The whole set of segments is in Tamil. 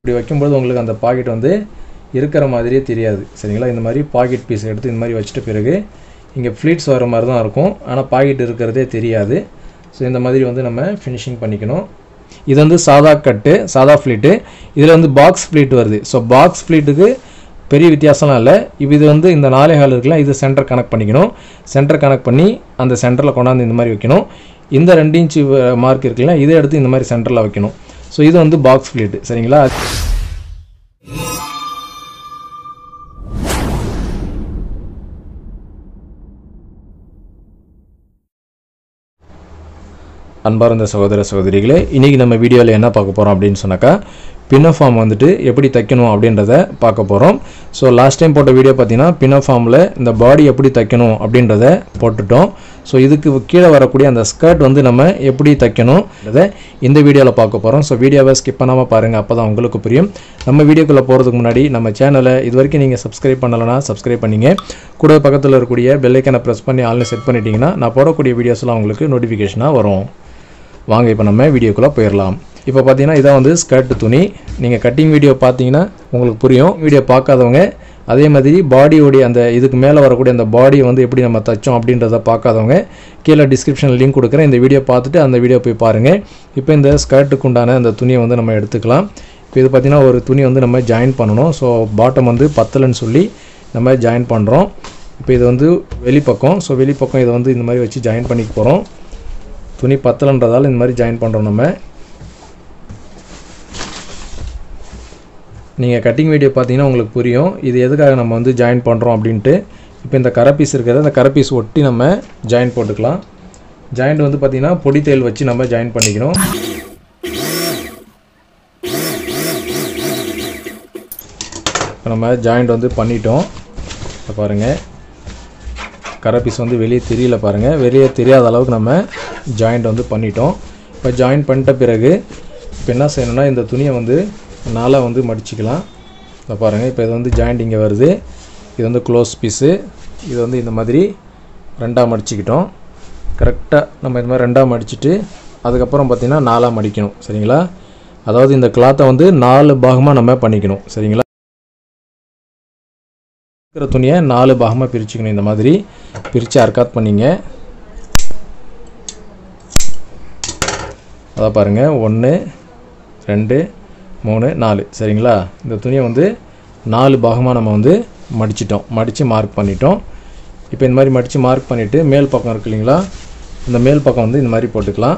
இப்படி வைக்கும்போது உங்களுக்கு அந்த பாக்கெட் வந்து இருக்கிற மாதிரியே தெரியாது சரிங்களா இந்த மாதிரி பாக்கெட் பீஸ் எடுத்து இந்த மாதிரி வச்சிட்ட பிறகு இங்கே ஃப்ளீட்ஸ் வர மாதிரி தான் இருக்கும் ஆனால் பாக்கெட் இருக்கிறதே தெரியாது ஸோ இந்த மாதிரி வந்து நம்ம ஃபினிஷிங் பண்ணிக்கணும் இது வந்து சாதா கட்டு சாதா ஃப்ளீட்டு இதில் வந்து பாக்ஸ் ஃப்ளீட் வருது ஸோ பாக்ஸ் ஃப்ளீட்டுக்கு பெரிய வித்தியாசம்லாம் இல்லை இப்போ இது வந்து இந்த நாலே ஹால் இருக்குல்ல இது சென்டர் கனெக்ட் பண்ணிக்கணும் சென்டர் கனெக்ட் பண்ணி அந்த சென்டரில் கொண்டாந்து இந்த மாதிரி வைக்கணும் இந்த ரெண்டு இன்ச்சு மார்க் இருக்குல்ல இதை எடுத்து இந்த மாதிரி சென்டரில் வைக்கணும் ஸோ இது வந்து பாக்ஸ் ஃப்ளீட்டு சரிங்களா அன்பார்ந்த சகோதர சகோதரிகளே இன்றைக்கி நம்ம வீடியோவில் என்ன பார்க்க போகிறோம் அப்படின்னு சொன்னாக்கா பின்ன ஃபார்ம் வந்துட்டு எப்படி தைக்கணும் அப்படின்றத பார்க்க போகிறோம் ஸோ லாஸ்ட் டைம் போட்ட வீடியோ பார்த்தீங்கன்னா பின்ன ஃபார்மில் இந்த பாடி எப்படி தைக்கணும் அப்படின்றத போட்டுட்டோம் ஸோ இதுக்கு கீழே வரக்கூடிய அந்த ஸ்கர்ட் வந்து நம்ம எப்படி தைக்கணும் அதை இந்த வீடியோவில் பார்க்க போகிறோம் ஸோ வீடியோவை ஸ்கிப் பண்ணாமல் பாருங்கள் அப்போ தான் உங்களுக்கு புரியும் நம்ம வீடியோக்குள்ளே போகிறதுக்கு முன்னாடி நம்ம சேனலை இது வரைக்கும் நீங்கள் சப்ஸ்கிரைப் பண்ணலைன்னா சப்ஸ்கிரைப் பண்ணிங்க கூட பக்கத்தில் இருக்கக்கூடிய பெல்லைக்கனை ப்ரெஸ் பண்ணி ஆன்லைன் செட் பண்ணிட்டீங்கன்னா நான் போடக்கூடிய வீடியோஸ்லாம் உங்களுக்கு நோட்டிஃபிகேஷனாக வரும் வாங்க இப்போ நம்ம வீடியோக்குள்ளே போயிடலாம் இப்போ பார்த்தீங்கன்னா இதான் வந்து ஸ்கர்ட் துணி நீங்கள் கட்டிங் வீடியோ பார்த்தீங்கன்னா உங்களுக்கு புரியும் வீடியோ பார்க்காதவங்க அதே மாதிரி பாடியோடைய அந்த இதுக்கு மேலே வரக்கூடிய அந்த பாடியை வந்து எப்படி நம்ம தைச்சோம் அப்படின்றத பார்க்காதவங்க கீழே டிஸ்கிரிப்ஷனில் லிங்க் கொடுக்குறேன் இந்த வீடியோ பார்த்துட்டு அந்த வீடியோ போய் பாருங்கள் இப்போ இந்த ஸ்கர்ட்டுக்கு உண்டான அந்த துணியை வந்து நம்ம எடுத்துக்கலாம் இப்போ இது பார்த்திங்கன்னா ஒரு துணி வந்து நம்ம ஜாயின் பண்ணணும் ஸோ பாட்டம் வந்து பத்தலைன்னு சொல்லி நம்ம ஜாயின் பண்ணுறோம் இப்போ இது வந்து வெளிப்பக்கம் ஸோ வெளிப்பக்கம் இதை வந்து இந்த மாதிரி வச்சு ஜாயின் பண்ணிக்க போகிறோம் துணி பத்தலைன்றதால இந்த மாதிரி ஜாயின் பண்ணுறோம் நம்ம நீங்கள் கட்டிங் வீடியோ பார்த்தீங்கன்னா உங்களுக்கு புரியும் இது எதுக்காக நம்ம வந்து ஜாயின் பண்ணுறோம் அப்படின்ட்டு இப்போ இந்த கரை பீஸ் இருக்கிறத அந்த கரை பீஸ் ஒட்டி நம்ம ஜாயின் போட்டுக்கலாம் ஜாயிண்ட் வந்து பார்த்திங்கன்னா பொடி தையல் வச்சு நம்ம ஜாயின் பண்ணிக்கணும் இப்போ நம்ம ஜாயிண்ட் வந்து பண்ணிட்டோம் இப்போ பாருங்கள் கரை பீஸ் வந்து வெளியே தெரியல பாருங்கள் வெளியே தெரியாத அளவுக்கு நம்ம ஜாயிண்ட் வந்து பண்ணிட்டோம் இப்போ ஜாயின் பண்ணிட்ட பிறகு இப்போ என்ன செய்யணும்னா இந்த துணியை வந்து நாளாக வந்து மடிச்சிக்கலாம் இப்போ பாருங்கள் இப்போ இது வந்து ஜாயிண்ட் இங்கே வருது இது வந்து க்ளோஸ் பீஸு இது வந்து இந்த மாதிரி ரெண்டாக மடிச்சிக்கிட்டோம் கரெக்டாக நம்ம இந்த மாதிரி ரெண்டாக மடிச்சிட்டு அதுக்கப்புறம் பார்த்திங்கன்னா நாலாக மடிக்கணும் சரிங்களா அதாவது இந்த கிளாத்தை வந்து நாலு பாகமாக நம்ம பண்ணிக்கணும் சரிங்களா இருக்கிற துணியை நாலு பாகமாக பிரிச்சுக்கணும் இந்த மாதிரி பிரித்து அர்க்காத் பண்ணிங்க அதான் பாருங்கள் ஒன்று ரெண்டு மூணு நாலு சரிங்களா இந்த துணியை வந்து நாலு பாகமாக நம்ம வந்து மடிச்சிட்டோம் மடித்து மார்க் பண்ணிட்டோம் இப்போ இந்த மாதிரி மடித்து மார்க் பண்ணிவிட்டு மேல் பக்கம் இருக்கு இல்லைங்களா இந்த மேல் பக்கம் வந்து இந்த மாதிரி போட்டுக்கலாம்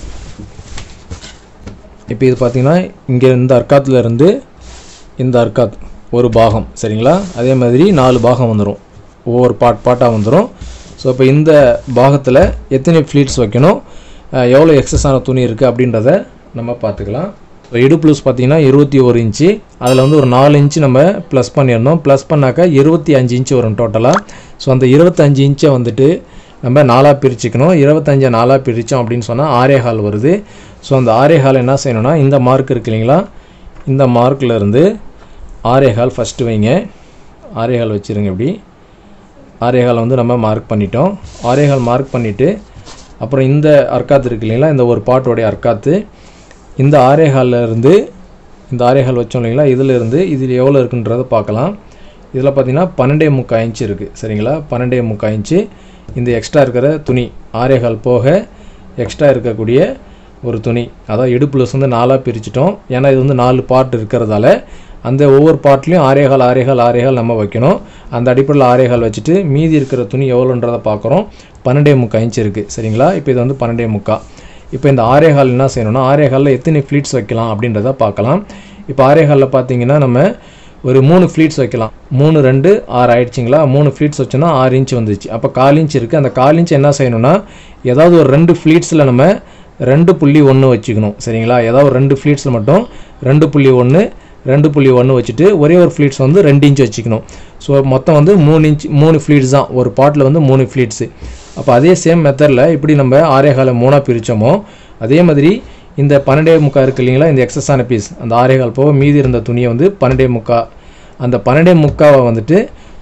இப்போ இது பார்த்திங்கன்னா இங்கே இந்த அர்க்காத்தில் இருந்து இந்த அர்க்காத் ஒரு பாகம் சரிங்களா அதே மாதிரி நாலு பாகம் வந்துடும் ஒவ்வொரு பாட் பாட்டாக வந்துடும் ஸோ இப்போ இந்த பாகத்தில் எத்தனை ஃப்ளீட்ஸ் வைக்கணும் அஹ் எவ்வளோ எக்ஸஸான துணி இருக்குது அப்படின்றத நம்ம பார்த்துக்கலாம் இப்போ இடுப்ளூஸ் பார்த்தீங்கன்னா இருபத்தி ஒரு இன்ச்சு அதில் வந்து ஒரு நாலு இன்ச்சு நம்ம ப்ளஸ் பண்ணியிருந்தோம் ப்ளஸ் பண்ணாக்கா இருபத்தி அஞ்சு இன்ச்சு வரும் டோட்டலாக ஸோ அந்த இருபத்தஞ்சு இன்ச்சை வந்துட்டு நம்ம நாலாக பிரிச்சுக்கணும் இருபத்தஞ்சை நாலாக பிரித்தோம் அப்படின்னு சொன்னால் ஆரே ஹால் வருது ஸோ அந்த ஆரே ஹால் என்ன செய்யணும்னா இந்த மார்க் இருக்கு இல்லைங்களா இந்த மார்க்கில் இருந்து ஆரே ஹால் ஃபஸ்ட்டு வைங்க ஆரே ஹால் வச்சுருங்க இப்படி ஆரே ஹால் வந்து நம்ம மார்க் பண்ணிட்டோம் ஆரே ஹால் மார்க் பண்ணிவிட்டு அப்புறம் இந்த அர்க்காத்து இருக்கு இல்லைங்களா இந்த ஒரு பாட்டோடைய அர்க்காத்து இந்த ஆரே ஹாலில் இருந்து இந்த ஆரே ஹால் வச்சோம் இல்லைங்களா இதில் இருந்து இதில் எவ்வளோ இருக்குன்றதை பார்க்கலாம் இதில் பார்த்தீங்கன்னா பன்னெண்டே முக்கால் இன்ச்சு இருக்குது சரிங்களா பன்னெண்டே முக்கால் இன்ச்சு இந்த எக்ஸ்ட்ரா இருக்கிற துணி ஆரே ஹால் போக எக்ஸ்ட்ரா இருக்கக்கூடிய ஒரு துணி அதான் இடுப்புலஸ் வந்து நாலாக பிரிச்சிட்டோம் ஏன்னா இது வந்து நாலு பார்ட் இருக்கிறதால அந்த ஒவ்வொரு பார்ட்லேயும் ஆரேகால் ஆரேகால் ஆரேகால் நம்ம வைக்கணும் அந்த அடிப்படையில் ஆரேகால் வச்சுட்டு மீதி இருக்கிற துணி எவ்வளோன்றதை பார்க்குறோம் பன்னெண்டே முக்கால் இன்ச் இருக்குது சரிங்களா இப்போ இது வந்து பன்னெண்டே முக்கால் இப்போ இந்த ஆரேகால் என்ன செய்யணும்னா ஆரேகாலில் எத்தனை ஃப்ளீட்ஸ் வைக்கலாம் அப்படின்றத பார்க்கலாம் இப்போ ஆரேகாலில் பார்த்தீங்கன்னா நம்ம ஒரு மூணு ஃப்ளீட்ஸ் வைக்கலாம் மூணு ரெண்டு ஆறு ஆயிடுச்சிங்களா மூணு ஃப்ளீட்ஸ் வச்சோன்னா ஆறு இன்ச் வந்துச்சு அப்போ கால் இன்ச் இருக்குது அந்த கால் இன்ச் என்ன செய்யணும்னா ஏதாவது ஒரு ரெண்டு ஃப்ளீட்ஸில் நம்ம ரெண்டு புள்ளி ஒன்று வச்சுக்கணும் சரிங்களா ஏதாவது ஒரு ரெண்டு ஃப்ளீட்ஸில் மட்டும் ரெண்டு புள்ளி ஒன்று ரெண்டு புள்ளி ஒன்று வச்சுட்டு ஒரே ஒரு ஃப்ளீட்ஸ் வந்து ரெண்டு இன்ச் வச்சுக்கணும் ஸோ மொத்தம் வந்து மூணு இன்ச் மூணு ஃப்ளீட்ஸ் தான் ஒரு பாட்டில் வந்து மூணு ஃப்ளீட்ஸு அப்போ அதே சேம் மெத்தடில் இப்படி நம்ம ஆரே காலை மூணாக பிரித்தோமோ அதே மாதிரி இந்த பன்னெண்டே முக்கா இருக்கு இல்லைங்களா இந்த எக்ஸஸான பீஸ் அந்த ஆரே கால் போக மீதி இருந்த துணியை வந்து பன்னெண்டே முக்கா அந்த பன்னெண்டே முக்காவை வந்துட்டு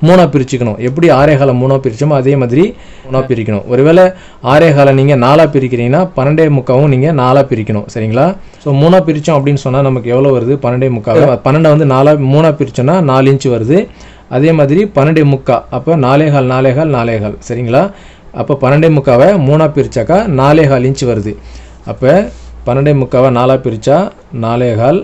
மூணாக பிரிச்சுக்கணும் எப்படி ஆரேகாலை மூணாக பிரிச்சோமோ அதே மாதிரி மூணாக பிரிக்கணும் ஒருவேளை ஆரேகாலை நீங்கள் நாலாக பிரிக்கிறீங்கன்னா பன்னெண்டே முக்காவும் நீங்கள் நாலாக பிரிக்கணும் சரிங்களா ஸோ மூணாக பிரித்தோம் அப்படின்னு சொன்னால் நமக்கு எவ்வளோ வருது பன்னெண்டே முக்கால் பன்னெண்டை வந்து நாலாக மூணாக பிரிச்சோன்னா நாலு இன்ச்சு வருது அதே மாதிரி பன்னெண்டே முக்கா அப்போ நாலேகால் நாலேகால் நாலேகால் சரிங்களா அப்போ பன்னெண்டே முக்காவை மூணாக பிரித்தாக்கா நாலேகால் இன்ச்சு வருது அப்போ பன்னெண்டே முக்காவை நாலாக பிரித்தா நாலேகால்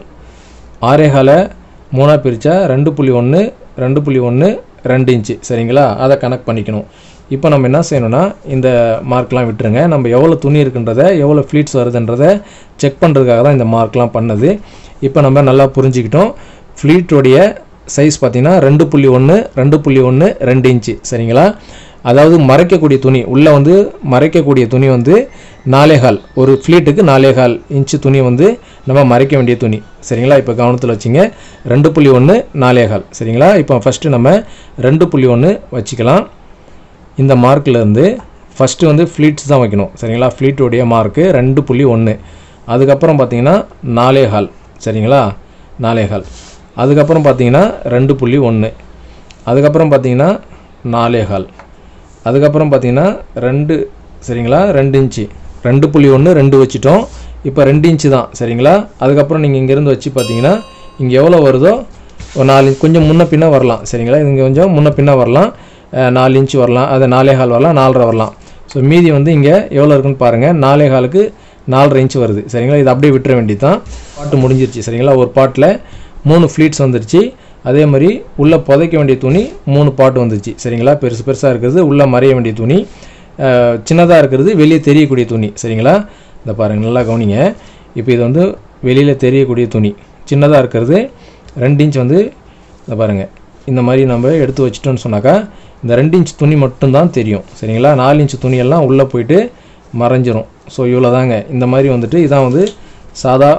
ஆரேகாலை மூணாக பிரித்தா ரெண்டு புள்ளி ஒன்று ரெண்டு புள்ளி ஒன்று ரெண்டு இன்ச்சு சரிங்களா அதை கனெக்ட் பண்ணிக்கணும் இப்போ நம்ம என்ன செய்யணும்னா இந்த மார்க்லாம் விட்டுருங்க நம்ம எவ்வளோ துணி இருக்குன்றதை எவ்வளோ ஃப்ளீட்ஸ் வருதுன்றதை செக் பண்ணுறதுக்காக தான் இந்த மார்க்லாம் பண்ணது இப்போ நம்ம நல்லா புரிஞ்சுக்கிட்டோம் ஃப்ளீட்டோடைய சைஸ் பார்த்தீங்கன்னா ரெண்டு புள்ளி ஒன்று ரெண்டு புள்ளி ஒன்று ரெண்டு இன்ச்சு சரிங்களா அதாவது மறைக்கக்கூடிய துணி உள்ளே வந்து மறைக்கக்கூடிய துணி வந்து நாலேகால் ஒரு ஃப்ளீட்டுக்கு நாலேகால் இன்ச்சு துணி வந்து நம்ம மறைக்க வேண்டிய துணி சரிங்களா இப்போ கவனத்தில் வச்சுங்க ரெண்டு புள்ளி ஒன்று நாலேகால் சரிங்களா இப்போ ஃபஸ்ட்டு நம்ம ரெண்டு புள்ளி ஒன்று வச்சுக்கலாம் இந்த மார்க்கில் இருந்து ஃபஸ்ட்டு வந்து ஃப்ளீட்ஸ் தான் வைக்கணும் சரிங்களா ஃப்ளீட்டோடைய மார்க்கு ரெண்டு புள்ளி ஒன்று அதுக்கப்புறம் பார்த்தீங்கன்னா நாலே ஹால் சரிங்களா நாலே ஹால் அதுக்கப்புறம் பார்த்தீங்கன்னா ரெண்டு புள்ளி ஒன்று அதுக்கப்புறம் பார்த்தீங்கன்னா நாலே ஹால் அதுக்கப்புறம் பார்த்தீங்கன்னா ரெண்டு சரிங்களா ரெண்டு இன்ச்சு ரெண்டு புள்ளி ஒன்று ரெண்டு வச்சுட்டோம் இப்போ ரெண்டு இன்ச்சு தான் சரிங்களா அதுக்கப்புறம் நீங்கள் இங்கேருந்து வச்சு பார்த்தீங்கன்னா இங்கே எவ்வளோ வருதோ ஒரு நாலு கொஞ்சம் முன்ன பின்ன வரலாம் சரிங்களா இங்கே கொஞ்சம் முன்ன பின்ன வரலாம் அஹ் நாலு இன்ச்சு வரலாம் அது நாலே கால் வரலாம் நாலரை வரலாம் ஸோ மீதி வந்து இங்கே எவ்வளோ இருக்குன்னு பாருங்கள் நாலே காலுக்கு நாலரை இன்ச்சு வருது சரிங்களா இது அப்படியே விட்டுற வேண்டியது தான் பாட்டு முடிஞ்சிருச்சு சரிங்களா ஒரு பாட்டில் மூணு ஃப்ளீட்ஸ் வந்துருச்சு அதே மாதிரி உள்ளே புதைக்க வேண்டிய துணி மூணு பாட்டு வந்துருச்சு சரிங்களா பெருசு பெருசாக இருக்கிறது உள்ளே மறைய வேண்டிய துணி சின்னதாக இருக்கிறது வெளியே தெரியக்கூடிய துணி சரிங்களா இந்த பாருங்கள் நல்லா கவனிங்க இப்போ இது வந்து வெளியில் தெரியக்கூடிய துணி சின்னதாக இருக்கிறது ரெண்டு இன்ச் வந்து இந்த பாருங்கள் இந்த மாதிரி நம்ம எடுத்து வச்சிட்டோம்னு சொன்னாக்கா இந்த ரெண்டு இன்ச் துணி மட்டும்தான் தெரியும் சரிங்களா நாலு இன்ச் துணியெல்லாம் உள்ளே போயிட்டு மறைஞ்சிரும் ஸோ இவ்வளோ தாங்க இந்த மாதிரி வந்துட்டு இதான் வந்து சாதா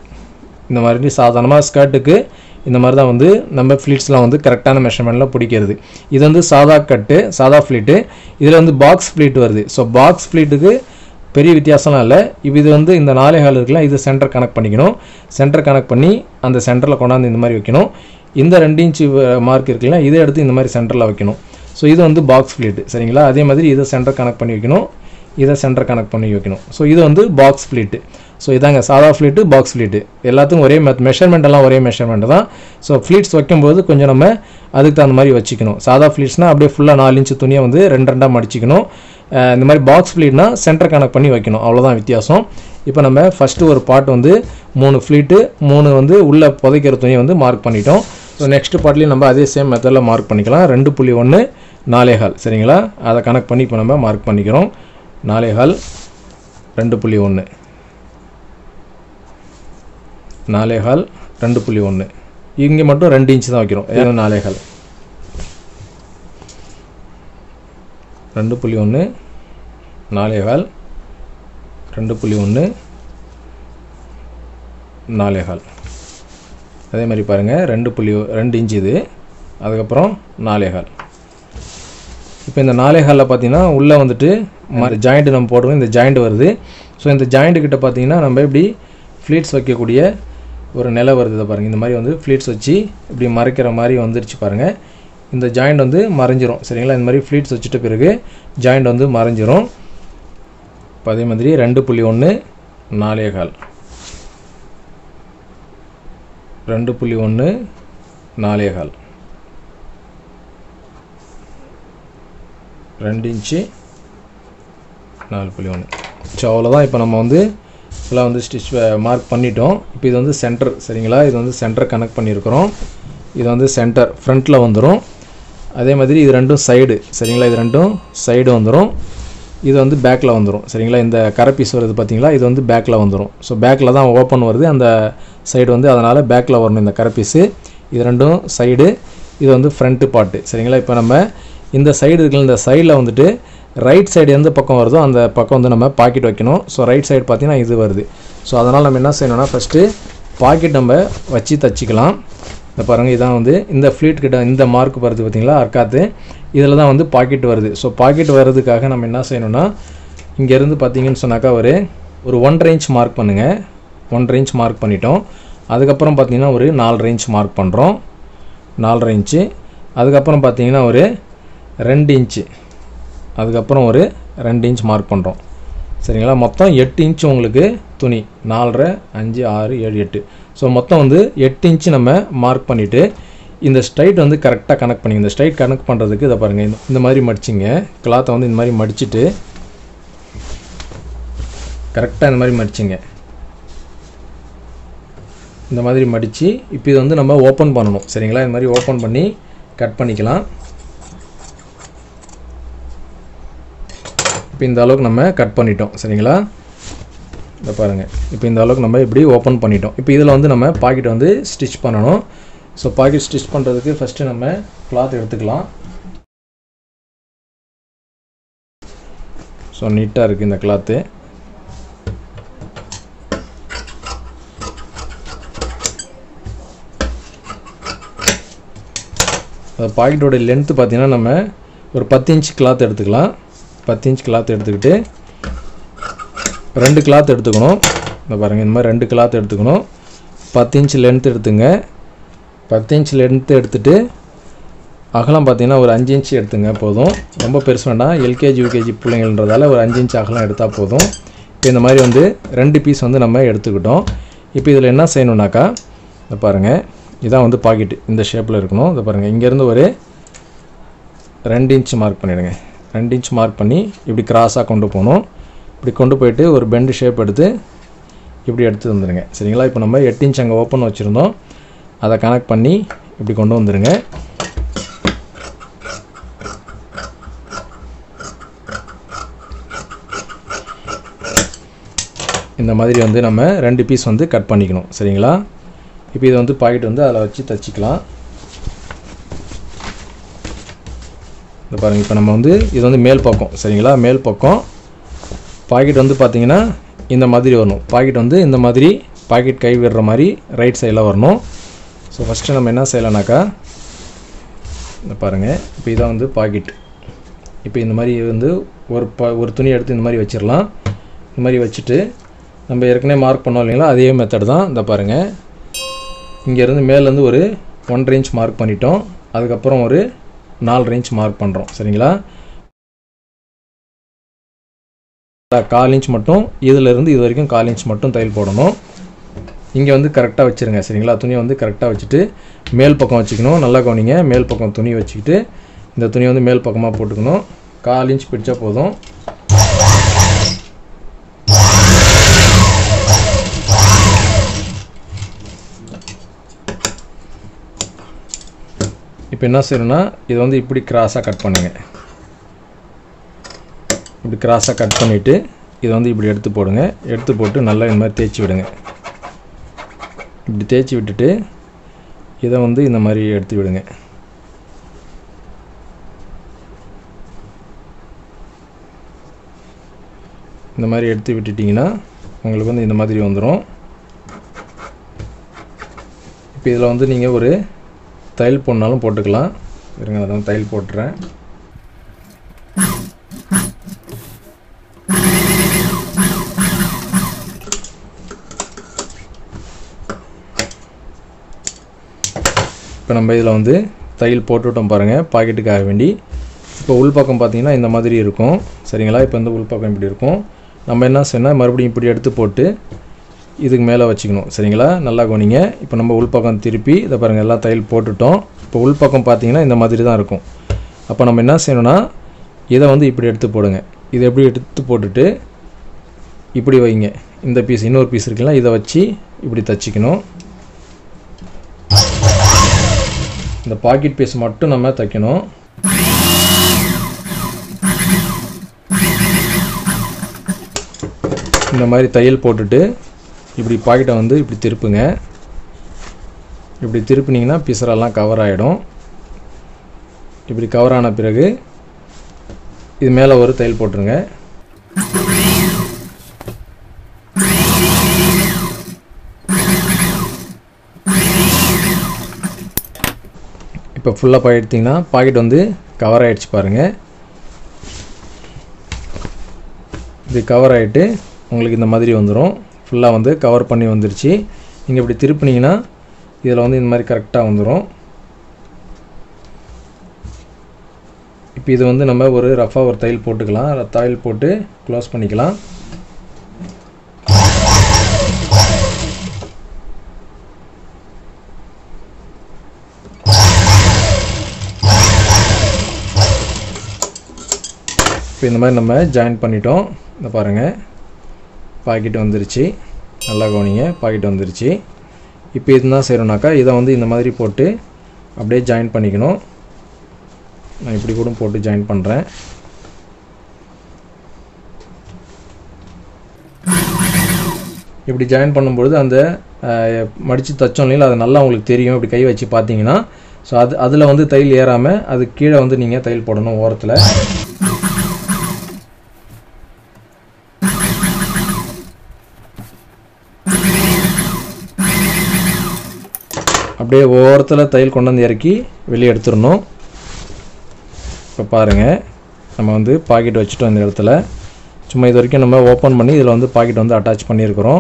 இந்த மாதிரி சாதாரணமாக ஸ்கர்ட்டுக்கு இந்த மாதிரி தான் வந்து நம்ம ஃப்ளீட்ஸ்லாம் வந்து கரெக்டான மெஷர்மெண்ட்டில் பிடிக்கிறது இது வந்து சாதா கட்டு சாதா ஃப்ளீட்டு இதில் வந்து பாக்ஸ் ஃப்ளீட் வருது ஸோ பாக்ஸ் ஃப்ளீட்டுக்கு பெரிய வித்தியாசம்லாம் இல்லை இப்போ இது வந்து இந்த நாலே ஹால் இருக்குல்ல இது சென்டர் கனெக்ட் பண்ணிக்கணும் சென்டர் கனெக்ட் பண்ணி அந்த சென்டரில் கொண்டாந்து இந்த மாதிரி வைக்கணும் இந்த ரெண்டு இன்ச்சு மார்க் இருக்குல்ல இதை எடுத்து இந்த மாதிரி சென்டரில் வைக்கணும் ஸோ இது வந்து பாக்ஸ் ஃப்ளீட்டு சரிங்களா அதே மாதிரி இதை சென்டர் கனெக்ட் பண்ணி வைக்கணும் இதை சென்டர் கனெக்ட் பண்ணி வைக்கணும் ஸோ இது வந்து பாக்ஸ் ஃப்ளீட்டு ஸோ இதாங்க சாதா ஃப்ளீட்டு பாக்ஸ் ஃப்ளீட்டு எல்லாத்துக்கும் ஒரே மெத் மெஷர்மெண்ட் எல்லாம் ஒரே மெஷர்மெண்ட் தான் ஸோ ஃப்ளீட்ஸ் வைக்கும்போது கொஞ்சம் நம்ம அதுக்கு தகுந்த மாதிரி வச்சுக்கணும் சாதா ஃப்ளீட்ஸ்னால் அப்படியே ஃபுல்லாக நாலு இன்ச்சு துணியை வந்து ரெண்டு ரெண்டாக மடிச்சிக்கணும் அஹ் இந்த மாதிரி பாக்ஸ் ஃப்ளீட்னா சென்டர் கனெக்ட் பண்ணி வைக்கணும் அவ்வளோதான் வித்தியாசம் இப்போ நம்ம ஃபஸ்ட்டு ஒரு பார்ட் வந்து மூணு ஃப்ளீட்டு மூணு வந்து உள்ளே புதைக்கிற துணியை வந்து மார்க் பண்ணிட்டோம் ஸோ நெக்ஸ்ட் பார்ட்லேயும் நம்ம அதே சேம் மெத்தடில் மார்க் பண்ணிக்கலாம் ரெண்டு புள்ளி ஒன்று நாலேகால் சரிங்களா அதை கனெக்ட் பண்ணி இப்போ நம்ம மார்க் பண்ணிக்கிறோம் நாலேகால் ரெண்டு புள்ளி ஒன்று நாலேகால் ரெண்டு புள்ளி ஒன்று இங்கே மட்டும் ரெண்டு இன்ச்சு தான் வைக்கிறோம் ஏன்னா நாலேகால் ரெண்டு புள்ளி ஒன்று நாலேகால் ரெண்டு புள்ளி ஒன்று நாலேகால் அதே மாதிரி பாருங்கள் ரெண்டு புள்ளி ஒ- ரெண்டு இன்ச்சு இது அதுக்கப்புறம் நாலேகால் இப்போ இந்த நாலேகாலில் பார்த்தீங்கன்னா உள்ளே வந்துட்டு ஜாயிண்ட் நம்ம போடுறோம் இந்த ஜாயிண்ட் வருது ஸோ இந்த ஜாயிண்ட் கிட்ட பார்த்தீங்கன்னா நம்ம இப்படி ஃப்ளீட்ஸ் வைக்கக்கூடிய ஒரு நிலை வருது இதை பாருங்கள் இந்த மாதிரி வந்து ஃப்ளீட்ஸ் வச்சு இப்படி மறைக்கிற மாதிரி வந்துருச்சு பாருங்கள் இந்த ஜாயிண்ட் வந்து மறைஞ்சிரும் சரிங்களா இந்த மாதிரி ஃப்ளீட்ஸ் வச்சுட்ட பிறகு ஜாயிண்ட் வந்து மறைஞ்சிரும் இப்போ அதே மாதிரி ரெண்டு புள்ளி ஒன்று நாலே கால் ரெண்டு புள்ளி ஒன்று நாலே கால் ரெண்டு இன்ச்சு நாலு புள்ளி ஒன்று ஸோ அவ்வளோதான் இப்போ நம்ம வந்து ஃபுல்லாக வந்து ஸ்டிச் மார்க் பண்ணிட்டோம் இப்போ இது வந்து சென்டர் சரிங்களா இது வந்து சென்டர் கனெக்ட் பண்ணியிருக்கிறோம் இது வந்து சென்டர் ஃப்ரண்ட்டில் வந்துடும் அதே மாதிரி இது ரெண்டும் சைடு சரிங்களா இது ரெண்டும் சைடு வந்துடும் இது வந்து பேக்கில் வந்துடும் சரிங்களா இந்த கரை பீஸ் வருது பார்த்தீங்களா இது வந்து பேக்கில் வந்துடும் ஸோ பேக்கில் தான் ஓப்பன் வருது அந்த சைடு வந்து அதனால் பேக்கில் வரணும் இந்த கரை பீஸு இது ரெண்டும் சைடு இது வந்து ஃப்ரண்ட்டு பார்ட்டு சரிங்களா இப்போ நம்ம இந்த சைடு இருக்குல்ல இந்த சைடில் வந்துட்டு ரைட் சைடு எந்த பக்கம் வருதோ அந்த பக்கம் வந்து நம்ம பாக்கெட் வைக்கணும் ஸோ ரைட் சைடு பார்த்தீங்கன்னா இது வருது ஸோ அதனால் நம்ம என்ன செய்யணும்னா ஃபஸ்ட்டு பாக்கெட் நம்ம வச்சு தச்சுக்கலாம் இந்த பாருங்கள் இதான் வந்து இந்த ஃப்ளீட் கிட்ட இந்த மார்க் வருது பார்த்தீங்களா அர்க்காத்து இதில் தான் வந்து பாக்கெட் வருது ஸோ பாக்கெட் வர்றதுக்காக நம்ம என்ன செய்யணும்னா இங்கேருந்து பார்த்தீங்கன்னு சொன்னாக்கா ஒரு ஒரு ஒன்றரை இன்ச் மார்க் பண்ணுங்கள் ஒன்றரை இன்ச் மார்க் பண்ணிட்டோம் அதுக்கப்புறம் பார்த்தீங்கன்னா ஒரு நாலரை இன்ச் மார்க் பண்ணுறோம் நாலரை இன்ச்சு அதுக்கப்புறம் பார்த்தீங்கன்னா ஒரு ரெண்டு இன்ச்சு அதுக்கப்புறம் ஒரு ரெண்டு இன்ச் மார்க் பண்ணுறோம் சரிங்களா மொத்தம் எட்டு இன்ச் உங்களுக்கு துணி நாலரை அஞ்சு ஆறு ஏழு எட்டு ஸோ மொத்தம் வந்து எட்டு இன்ச்சு நம்ம மார்க் பண்ணிவிட்டு இந்த ஸ்ட்ரைட் வந்து கரெக்டாக கனெக்ட் பண்ணி இந்த ஸ்ட்ரைட் கனெக்ட் பண்ணுறதுக்கு இதை பாருங்கள் இந்த- இந்த மாதிரி மடிச்சிங்க கிளாத்தை வந்து இந்த மாதிரி மடிச்சிட்டு கரெக்டாக இந்த மாதிரி மடிச்சிங்க இந்த மாதிரி மடித்து இப்போ இது வந்து நம்ம ஓப்பன் பண்ணணும் சரிங்களா இந்த மாதிரி ஓப்பன் பண்ணி கட் பண்ணிக்கலாம் இப்போ இந்த அளவுக்கு நம்ம கட் பண்ணிட்டோம் சரிங்களா இதை பாருங்கள் இப்போ இந்த அளவுக்கு நம்ம இப்படி ஓப்பன் பண்ணிட்டோம் இப்போ இதில் வந்து நம்ம பாக்கெட் வந்து ஸ்டிச் பண்ணணும் ஸோ பாக்கெட் ஸ்டிச் பண்ணுறதுக்கு ஃபஸ்ட்டு நம்ம கிளாத் எடுத்துக்கலாம் ஸோ நீட்டாக இருக்குது இந்த கிளாத்து பாக்கெட்டோட லென்த்து பார்த்தீங்கன்னா நம்ம ஒரு பத்து இன்ச் கிளாத் எடுத்துக்கலாம் பத்து இன்ச் கிளாத் எடுத்துக்கிட்டு ரெண்டு கிளாத் எடுத்துக்கணும் இந்த பாருங்கள் இந்த மாதிரி ரெண்டு கிளாத் எடுத்துக்கணும் பத்து இன்ச் லென்த் எடுத்துங்க பத்து இன்ச் லென்த் எடுத்துட்டு அகலம் பார்த்தீங்கன்னா ஒரு அஞ்சு இன்ச் எடுத்துங்க போதும் ரொம்ப பெருசு வேண்டாம் எல்கேஜி யூகேஜி பிள்ளைங்கன்றதால ஒரு அஞ்சு இன்ச் அகலம் எடுத்தால் போதும் இப்போ இந்த மாதிரி வந்து ரெண்டு பீஸ் வந்து நம்ம எடுத்துக்கிட்டோம் இப்போ இதில் என்ன செய்யணுன்னாக்கா இதை பாருங்கள் இதான் வந்து பாக்கெட்டு இந்த ஷேப்பில் இருக்கணும் இதை பாருங்கள் இங்கேருந்து ஒரு ரெண்டு இன்ச் மார்க் பண்ணிவிடுங்க ரெண்டு இன்ச் மார்க் பண்ணி இப்படி கிராஸாக கொண்டு போகணும் இப்படி கொண்டு போயிட்டு ஒரு பெண்டு ஷேப் எடுத்து இப்படி எடுத்து வந்துடுங்க சரிங்களா இப்போ நம்ம எட்டு இன்ச் அங்கே ஓப்பன் வச்சுருந்தோம் அதை கனெக்ட் பண்ணி இப்படி கொண்டு வந்துடுங்க இந்த மாதிரி வந்து நம்ம ரெண்டு பீஸ் வந்து கட் பண்ணிக்கணும் சரிங்களா இப்போ இதை வந்து பாக்கெட் வந்து அதில் வச்சு தச்சுக்கலாம் இந்த பாருங்கள் இப்போ நம்ம வந்து இது வந்து மேல் பக்கம் சரிங்களா மேல் பக்கம் பாக்கெட் வந்து பார்த்தீங்கன்னா இந்த மாதிரி வரணும் பாக்கெட் வந்து இந்த மாதிரி பாக்கெட் கை விடுற மாதிரி ரைட் சைடில் வரணும் ஸோ ஃபஸ்ட்டு நம்ம என்ன செய்யலாம்னாக்கா இந்த பாருங்கள் இப்போ இதான் வந்து பாக்கெட் இப்போ இந்த மாதிரி வந்து ஒரு ப ஒரு துணி எடுத்து இந்த மாதிரி வச்சிடலாம் இந்த மாதிரி வச்சுட்டு நம்ம ஏற்கனவே மார்க் பண்ணோம் இல்லைங்களா அதே மெத்தட் தான் இந்த பாருங்கள் இங்கேருந்து மேலேருந்து ஒரு ஒன்றரை இன்ச் மார்க் பண்ணிட்டோம் அதுக்கப்புறம் ஒரு நாலு இன்ச் மார்க் பண்ணுறோம் சரிங்களா கால் இன்ச் மட்டும் இதிலிருந்து இது வரைக்கும் கால் இன்ச் மட்டும் தையல் போடணும் இங்கே வந்து கரெக்டாக வச்சுருங்க சரிங்களா துணியை வந்து கரெக்டாக வச்சுட்டு மேல் பக்கம் வச்சுக்கணும் நல்லா கவனிங்க மேல் பக்கம் துணி வச்சுக்கிட்டு இந்த துணியை வந்து மேல் பக்கமாக போட்டுக்கணும் கால் இன்ச் பிடிச்சா போதும் இப்போ என்ன செய்யணும்னா இது வந்து இப்படி கிராஸாக கட் பண்ணுங்க இப்படி கிராஸாக கட் பண்ணிவிட்டு இதை வந்து இப்படி எடுத்து போடுங்க எடுத்து போட்டு நல்லா இந்த மாதிரி தேய்ச்சி விடுங்க இப்படி தேய்ச்சி விட்டுட்டு இதை வந்து இந்த மாதிரி எடுத்து விடுங்க இந்த மாதிரி எடுத்து விட்டுட்டிங்கன்னா உங்களுக்கு வந்து இந்த மாதிரி வந்துடும் இப்போ இதில் வந்து நீங்கள் ஒரு தையல் போடனாலும் போட்டுக்கலாம் இருங்க அதான் தையல் போட்டுறேன் இப்போ நம்ம இதில் வந்து தையல் போட்டுவிட்டோம் பாருங்கள் பாக்கெட்டுக்காக வேண்டி இப்போ உள்பக்கம் பார்த்தீங்கன்னா இந்த மாதிரி இருக்கும் சரிங்களா இப்போ இந்த உள்பக்கம் இப்படி இருக்கும் நம்ம என்ன செய்யணும் மறுபடியும் இப்படி எடுத்து போட்டு இதுக்கு மேலே வச்சுக்கணும் சரிங்களா நல்லா கவனிங்க இப்போ நம்ம உள்பக்கம் திருப்பி இதை பாருங்கள் எல்லாம் தையல் போட்டுட்டோம் இப்போ உள்பக்கம் பார்த்தீங்கன்னா இந்த மாதிரி தான் இருக்கும் அப்போ நம்ம என்ன செய்யணும்னா இதை வந்து இப்படி எடுத்து போடுங்க இதை எப்படி எடுத்து போட்டுட்டு இப்படி வைங்க இந்த பீஸ் இன்னொரு பீஸ் இருக்குல்ல இதை வச்சு இப்படி தச்சுக்கணும் இந்த பாக்கெட் பீஸ் மட்டும் நம்ம தைக்கணும் இந்த மாதிரி தையல் போட்டுட்டு இப்படி பாக்கெட்டை வந்து இப்படி திருப்புங்க இப்படி திருப்பினீங்கன்னா பிசரெல்லாம் கவர் ஆகிடும் இப்படி கவர் ஆன பிறகு இது மேலே ஒரு தையல் போட்டுருங்க இப்போ ஃபுல்லாக போயிடுத்திங்கன்னா பாக்கெட் வந்து கவர் ஆகிடுச்சு பாருங்கள் இது கவர் ஆகிட்டு உங்களுக்கு இந்த மாதிரி வந்துடும் ஃபுல்லாக வந்து கவர் பண்ணி வந்துருச்சு நீங்கள் இப்படி திருப்பினீங்கன்னா இதில் வந்து இந்த மாதிரி கரெக்டாக வந்துடும் இப்போ இது வந்து நம்ம ஒரு ரஃபாக ஒரு தையல் போட்டுக்கலாம் தையல் போட்டு க்ளோஸ் பண்ணிக்கலாம் இப்போ இந்த மாதிரி நம்ம ஜாயின் பண்ணிட்டோம் இந்த பாருங்கள் பாக்கெட் வந்துருச்சு நல்லா கவனிங்க பாக்கெட் வந்துருச்சு இப்போ இது என்ன செய்யணும்னாக்கா இதை வந்து இந்த மாதிரி போட்டு அப்படியே ஜாயின் பண்ணிக்கணும் நான் இப்படி கூட போட்டு ஜாயின் பண்ணுறேன் இப்படி ஜாயின் பண்ணும்பொழுது அந்த மடித்து தச்சோம் இல்லைங்களா அது நல்லா உங்களுக்கு தெரியும் இப்படி கை வச்சு பார்த்தீங்கன்னா ஸோ அது அதில் வந்து தையல் ஏறாமல் அது கீழே வந்து நீங்கள் தையல் போடணும் ஓரத்தில் அப்படியே ஓரத்தில் தையல் கொண்டு வந்து இறக்கி வெளியே எடுத்துடணும் இப்போ பாருங்கள் நம்ம வந்து பாக்கெட் வச்சுட்டோம் இந்த இடத்துல சும்மா இது வரைக்கும் நம்ம ஓப்பன் பண்ணி இதில் வந்து பாக்கெட் வந்து அட்டாச் பண்ணியிருக்கிறோம்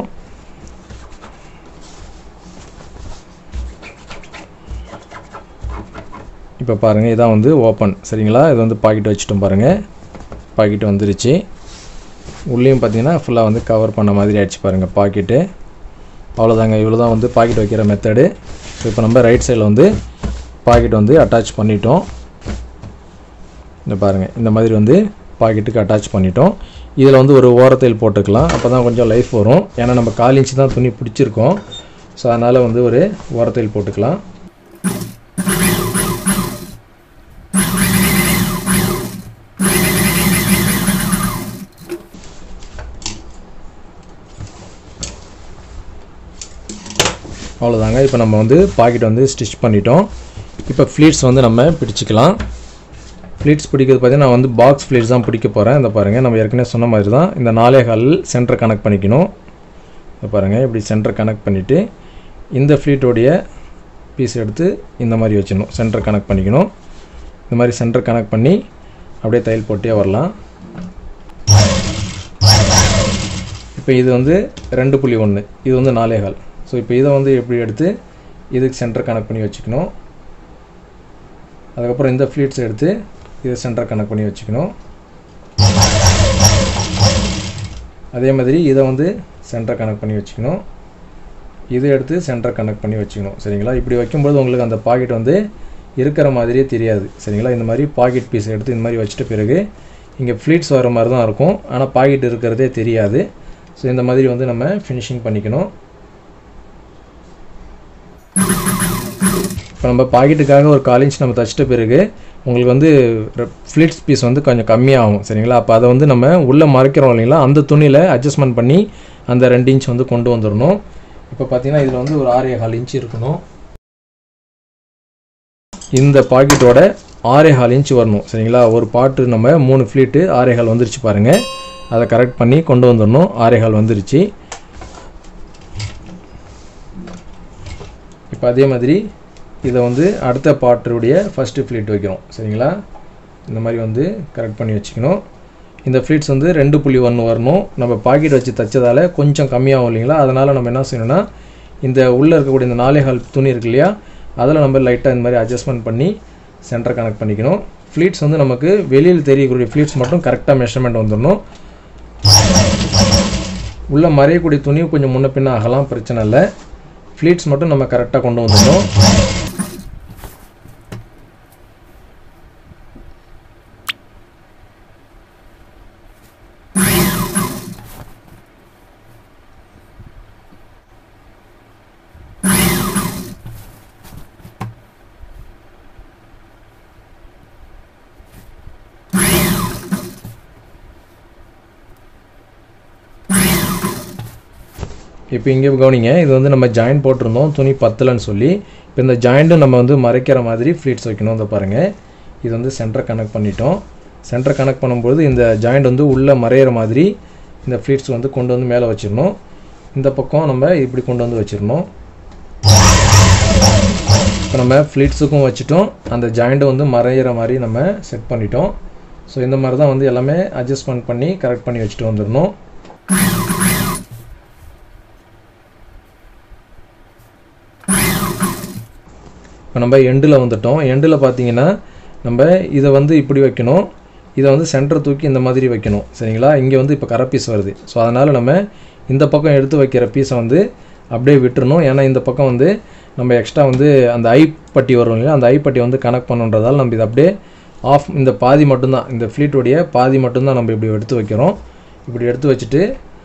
இப்போ பாருங்கள் இதான் வந்து ஓப்பன் சரிங்களா இது வந்து பாக்கெட் வச்சுட்டோம் பாருங்கள் பாக்கெட் வந்துருச்சு உள்ளேயும் பார்த்தீங்கன்னா ஃபுல்லாக வந்து கவர் பண்ண மாதிரி ஆயிடுச்சு பாருங்கள் பாக்கெட்டு அவ்வளோதாங்க இவ்வளோ தான் வந்து பாக்கெட் வைக்கிற மெத்தடு ஸோ இப்போ நம்ம ரைட் சைடில் வந்து பாக்கெட் வந்து அட்டாச் பண்ணிட்டோம் இந்த பாருங்கள் இந்த மாதிரி வந்து பாக்கெட்டுக்கு அட்டாச் பண்ணிட்டோம் இதில் வந்து ஒரு ஓரத்தையில் போட்டுக்கலாம் அப்போ தான் கொஞ்சம் லைஃப் வரும் ஏன்னா நம்ம கால் இன்ச்சு தான் துணி பிடிச்சிருக்கோம் ஸோ அதனால் வந்து ஒரு ஓரத்தையில் போட்டுக்கலாம் அவ்வளோதாங்க இப்போ நம்ம வந்து பாக்கெட் வந்து ஸ்டிச் பண்ணிட்டோம் இப்போ ஃப்ளீட்ஸ் வந்து நம்ம பிடிச்சிக்கலாம் ஃப்ளீட்ஸ் பிடிக்கிறது பார்த்தீங்கன்னா நான் வந்து பாக்ஸ் ஃப்ளீட்ஸ் தான் பிடிக்க போகிறேன் இந்த பாருங்கள் நம்ம ஏற்கனவே சொன்ன மாதிரி தான் இந்த நாலே கால் சென்டர் கனெக்ட் பண்ணிக்கணும் இந்த பாருங்கள் இப்படி சென்டர் கனெக்ட் பண்ணிவிட்டு இந்த ஃப்ளீட்டோடைய பீஸ் எடுத்து இந்த மாதிரி வச்சிடணும் சென்டர் கனெக்ட் பண்ணிக்கணும் இந்த மாதிரி சென்டர் கனெக்ட் பண்ணி அப்படியே தையல் போட்டே வரலாம் இப்போ இது வந்து ரெண்டு புள்ளி ஒன்று இது வந்து நாலே கால் ஸோ இப்போ இதை வந்து எப்படி எடுத்து இதுக்கு சென்டர் கனெக்ட் பண்ணி வச்சுக்கணும் அதுக்கப்புறம் இந்த ஃப்ளீட்ஸ் எடுத்து இதை சென்டர் கனெக்ட் பண்ணி வச்சுக்கணும் அதே மாதிரி இதை வந்து சென்டர் கனெக்ட் பண்ணி வச்சுக்கணும் இதை எடுத்து சென்டர் கனெக்ட் பண்ணி வச்சுக்கணும் சரிங்களா இப்படி வைக்கும்போது உங்களுக்கு அந்த பாக்கெட் வந்து இருக்கிற மாதிரியே தெரியாது சரிங்களா இந்த மாதிரி பாக்கெட் பீஸ் எடுத்து இந்த மாதிரி வச்சுட்ட பிறகு இங்கே ஃப்ளீட்ஸ் வர மாதிரி தான் இருக்கும் ஆனால் பாக்கெட் இருக்கிறதே தெரியாது ஸோ இந்த மாதிரி வந்து நம்ம ஃபினிஷிங் பண்ணிக்கணும் இப்போ நம்ம பாக்கெட்டுக்காக ஒரு கால் இன்ச் நம்ம தச்சிட்ட பிறகு உங்களுக்கு வந்து ஃப்ளீட்ஸ் பீஸ் வந்து கொஞ்சம் கம்மியாகும் சரிங்களா அப்போ அதை வந்து நம்ம உள்ளே மறைக்கிறோம் இல்லைங்களா அந்த துணியில் அட்ஜஸ்ட்மெண்ட் பண்ணி அந்த ரெண்டு இன்ச் வந்து கொண்டு வந்துடணும் இப்போ பார்த்தீங்கன்னா இதில் வந்து ஒரு ஆறே கால் இன்ச் இருக்கணும் இந்த பாக்கெட்டோட ஆறே கால் இன்ச் வரணும் சரிங்களா ஒரு பாட்டு நம்ம மூணு ஃப்ளீட்டு ஆறே கால் வந்துருச்சு பாருங்கள் அதை கரெக்ட் பண்ணி கொண்டு வந்துடணும் ஆறே கால் வந்துருச்சு இப்போ அதே மாதிரி இதை வந்து அடுத்த பாட்டுடைய ஃபஸ்ட்டு ஃப்ளீட் வைக்கிறோம் சரிங்களா இந்த மாதிரி வந்து கரெக்ட் பண்ணி வச்சுக்கணும் இந்த ஃப்ளீட்ஸ் வந்து ரெண்டு புள்ளி ஒன்று வரணும் நம்ம பாக்கெட் வச்சு தைச்சதால் கொஞ்சம் கம்மியாகும் இல்லைங்களா அதனால் நம்ம என்ன செய்யணும்னா இந்த உள்ளே இருக்கக்கூடிய இந்த நாலே கால் துணி இருக்கு இல்லையா அதில் நம்ம லைட்டாக இந்த மாதிரி அட்ஜஸ்ட்மெண்ட் பண்ணி சென்டர் கனெக்ட் பண்ணிக்கணும் ஃப்ளீட்ஸ் வந்து நமக்கு வெளியில் தெரியக்கூடிய ஃப்ளீட்ஸ் மட்டும் கரெக்டாக மெஷர்மெண்ட் வந்துடணும் உள்ளே மறையக்கூடிய துணி கொஞ்சம் முன்ன பின்ன ஆகலாம் பிரச்சனை இல்லை ஃப்ளீட்ஸ் மட்டும் நம்ம கரெக்டாக கொண்டு வந்துடணும் இப்போ இங்கே கவனிங்க இது வந்து நம்ம ஜாயின் போட்டிருந்தோம் துணி பத்தலைன்னு சொல்லி இப்போ இந்த ஜாயிண்ட்டும் நம்ம வந்து மறைக்கிற மாதிரி ஃப்ளீட்ஸ் வைக்கணும் இந்த பாருங்கள் இது வந்து சென்டர் கனெக்ட் பண்ணிட்டோம் சென்டர் கனெக்ட் பண்ணும்போது இந்த ஜாயிண்ட் வந்து உள்ளே மறையிற மாதிரி இந்த ஃப்ளீட்ஸ் வந்து கொண்டு வந்து மேலே வச்சிடணும் இந்த பக்கம் நம்ம இப்படி கொண்டு வந்து வச்சிடணும் இப்போ நம்ம ஃப்ளீட்ஸுக்கும் வச்சுட்டோம் அந்த ஜாயிண்ட்டை வந்து மறையிற மாதிரி நம்ம செட் பண்ணிட்டோம் ஸோ இந்த மாதிரி தான் வந்து எல்லாமே அட்ஜஸ்ட்மெண்ட் பண்ணி கரெக்ட் பண்ணி வச்சுட்டு வந்துடணும் இப்போ நம்ம எண்டில் வந்துட்டோம் எண்டில் பார்த்தீங்கன்னா நம்ம இதை வந்து இப்படி வைக்கணும் இதை வந்து சென்டர் தூக்கி இந்த மாதிரி வைக்கணும் சரிங்களா இங்கே வந்து இப்போ கரை பீஸ் வருது ஸோ அதனால் நம்ம இந்த பக்கம் எடுத்து வைக்கிற பீஸை வந்து அப்படியே விட்டுறணும் ஏன்னா இந்த பக்கம் வந்து நம்ம எக்ஸ்ட்ரா வந்து அந்த ஐ பட்டி வரும் இல்லையா அந்த ஐ பட்டி வந்து கனெக்ட் பண்ணுன்றதால நம்ம இதை அப்படியே ஆஃப் இந்த பாதி மட்டும்தான் இந்த ஃப்ளீட்டோடைய பாதி மட்டும்தான் நம்ம இப்படி எடுத்து வைக்கிறோம் இப்படி எடுத்து வச்சுட்டு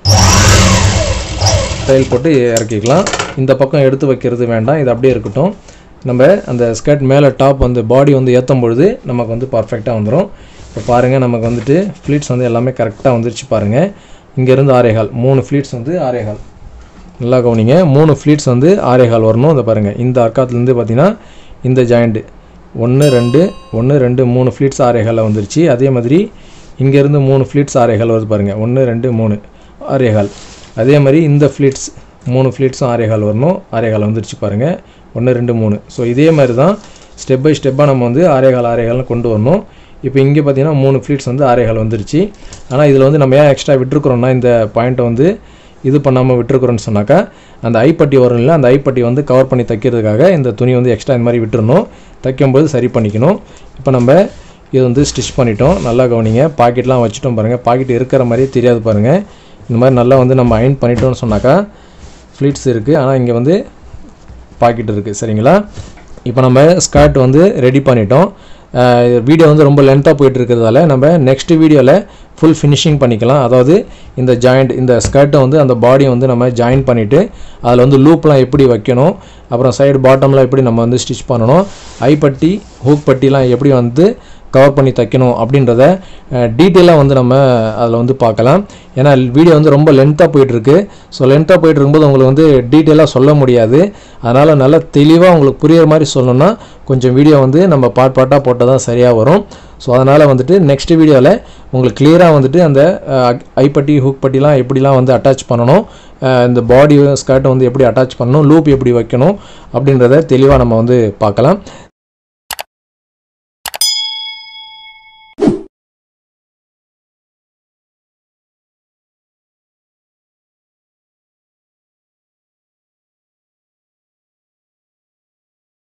டைல் போட்டு இறக்கிக்கலாம் இந்த பக்கம் எடுத்து வைக்கிறது வேண்டாம் இது அப்படியே இருக்கட்டும் நம்ம அந்த ஸ்கர்ட் மேலே டாப் வந்து பாடி வந்து ஏற்றும் பொழுது நமக்கு வந்து பர்ஃபெக்டாக வந்துடும் இப்போ பாருங்கள் நமக்கு வந்துட்டு ஃப்ளீட்ஸ் வந்து எல்லாமே கரெக்டாக வந்துருச்சு பாருங்கள் இங்கேருந்து ஆரேகால் மூணு ஃப்ளீட்ஸ் வந்து ஆரேகால் நல்லா கவனிங்க மூணு ஃப்ளீட்ஸ் வந்து ஆரேகால் வரணும் அதை பாருங்கள் இந்த அர்க்காத்துலேருந்து பார்த்தீங்கன்னா இந்த ஜாயிண்ட்டு ஒன்று ரெண்டு ஒன்று ரெண்டு மூணு ஃப்ளீட்ஸ் ஆரேகாலில் வந்துருச்சு அதே மாதிரி இங்கேருந்து மூணு ஃப்ளீட்ஸ் ஆரேகால் வருது பாருங்கள் ஒன்று ரெண்டு மூணு ஆரேகால் அதே மாதிரி இந்த ஃப்ளீட்ஸ் மூணு ஃப்ளீட்ஸும் ஆரேகால் வரணும் ஆரேகால் வந்துருச்சு பாருங்கள் ஒன்று ரெண்டு மூணு ஸோ இதே மாதிரி தான் ஸ்டெப் பை ஸ்டெப்பாக நம்ம வந்து ஆரேகால் ஆரேகால்னு கொண்டு வரணும் இப்போ இங்கே பார்த்தீங்கன்னா மூணு ஃப்ளீட்ஸ் வந்து ஆரேகால் வந்துருச்சு ஆனால் இதில் வந்து நம்ம ஏன் எக்ஸ்ட்ரா விட்டுருக்குறோம்னா இந்த பாயிண்ட்டை வந்து இது பண்ணாமல் விட்டுருக்குறோன்னு சொன்னாக்கா அந்த ஐப்பட்டி வரும் இல்லை அந்த ஐப்பட்டி வந்து கவர் பண்ணி தைக்கிறதுக்காக இந்த துணி வந்து எக்ஸ்ட்ரா இந்த மாதிரி விட்டுறணும் தைக்கும்போது சரி பண்ணிக்கணும் இப்போ நம்ம இது வந்து ஸ்டிச் பண்ணிட்டோம் நல்லா கவனிங்க பாக்கெட்லாம் வச்சுட்டோம் பாருங்கள் பாக்கெட் இருக்கிற மாதிரியே தெரியாது பாருங்கள் இந்த மாதிரி நல்லா வந்து நம்ம அயன் பண்ணிட்டோம்னு சொன்னாக்கா ஃப்ளீட்ஸ் இருக்குது ஆனால் இங்கே வந்து பாக்கெட் இருக்குது சரிங்களா இப்போ நம்ம ஸ்கர்ட் வந்து ரெடி பண்ணிட்டோம் வீடியோ வந்து ரொம்ப லென்த்தாக போயிட்டு இருக்கிறதால நம்ம நெக்ஸ்ட் வீடியோவில் ஃபுல் ஃபினிஷிங் பண்ணிக்கலாம் அதாவது இந்த ஜாயிண்ட் இந்த ஸ்கர்ட்டை வந்து அந்த பாடியை வந்து நம்ம ஜாயின் பண்ணிவிட்டு அதில் வந்து லூப்லாம் எப்படி வைக்கணும் அப்புறம் சைடு பாட்டம்லாம் எப்படி நம்ம வந்து ஸ்டிச் பண்ணணும் ஐப்பட்டி ஹூக் பட்டிலாம் எப்படி வந்து கவர் பண்ணி தைக்கணும் அப்படின்றத டீட்டெயிலாக வந்து நம்ம அதில் வந்து பார்க்கலாம் ஏன்னா வீடியோ வந்து ரொம்ப லென்த்தாக போயிட்டுருக்கு ஸோ லென்த்தாக போயிட்டு இருக்கும்போது உங்களுக்கு வந்து டீட்டெயிலாக சொல்ல முடியாது அதனால் நல்லா தெளிவாக உங்களுக்கு புரியுற மாதிரி சொல்லணும்னா கொஞ்சம் வீடியோ வந்து நம்ம பாட் பாட்டாக போட்டால் தான் சரியாக வரும் ஸோ அதனால் வந்துட்டு நெக்ஸ்ட் வீடியோவில் உங்களுக்கு கிளியராக வந்துட்டு அந்த அஹ், ஐப்பட்டி ஹூக் பட்டிலாம் எப்படிலாம் வந்து அட்டாச் பண்ணணும் அஹ், இந்த பாடி ஸ்கர்ட்டை வந்து எப்படி அட்டாச் பண்ணணும் லூப் எப்படி வைக்கணும் அப்படின்றத தெளிவாக நம்ம வந்து பார்க்கலாம்